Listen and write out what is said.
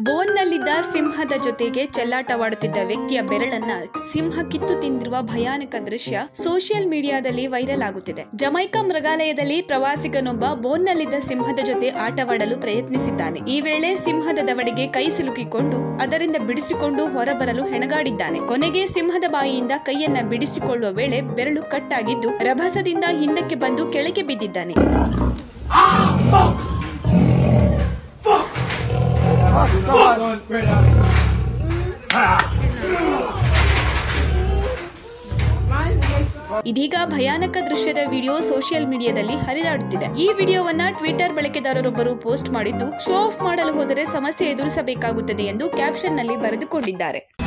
ಬೋನ್ನಲ್ಲಿದ್ದ ಸಿಂಹದ ಜೊತೆಗೆ ಚೆಲ್ಲಾಟವಾಡುತ್ತಿದ್ದ ವ್ಯಕ್ತಿಯ ಬೆರಳನ್ನ ಸಿಂಹ ಕಿತ್ತು ತಿಂದಿರುವ ಭಯಾನಕ ದೃಶ್ಯ ಸೋಷಿಯಲ್ ಮೀಡಿಯಾದಲ್ಲಿ ವೈರಲ್ ಆಗುತ್ತಿದೆ ಜಮೈಕಾ ಮೃಗಾಲಯದಲ್ಲಿ ಪ್ರವಾಸಿಗನೊಬ್ಬ ಬೋನ್ನಲ್ಲಿದ್ದ ಸಿಂಹದ ಜೊತೆ ಆಟವಾಡಲು ಪ್ರಯತ್ನಿಸಿದ್ದಾನೆ ಈ ವೇಳೆ ಸಿಂಹದ ದವಡಿಗೆ ಕೈ ಸಿಲುಕಿಕೊಂಡು ಅದರಿಂದ ಬಿಡಿಸಿಕೊಂಡು ಹೊರಬರಲು ಹೆಣಗಾಡಿದ್ದಾನೆ ಕೊನೆಗೆ ಸಿಂಹದ ಬಾಯಿಯಿಂದ ಕೈಯನ್ನ ಬಿಡಿಸಿಕೊಳ್ಳುವ ವೇಳೆ ಬೆರಳು ಕಟ್ಟಾಗಿದ್ದು ರಭಸದಿಂದ ಹಿಂದಕ್ಕೆ ಬಂದು ಕೆಳಗೆ ಬಿದ್ದಿದ್ದಾನೆ ಇದೀಗ ಭಯಾನಕ ದೃಶ್ಯದ ವಿಡಿಯೋ ಸೋಷಿಯಲ್ ಮೀಡಿಯಾದಲ್ಲಿ ಹರಿದಾಡುತ್ತಿದೆ ಈ ವಿಡಿಯೋವನ್ನ ಟ್ವಿಟರ್ ಬಳಕೆದಾರರೊಬ್ಬರು ಪೋಸ್ಟ್ ಮಾಡಿದ್ದು ಶೋ ಆಫ್ ಮಾಡಲು ಹೋದರೆ ಸಮಸ್ಯೆ ಎದುರಿಸಬೇಕಾಗುತ್ತದೆ ಎಂದು ಕ್ಯಾಪ್ಷನ್ ನಲ್ಲಿ ಬರೆದುಕೊಂಡಿದ್ದಾರೆ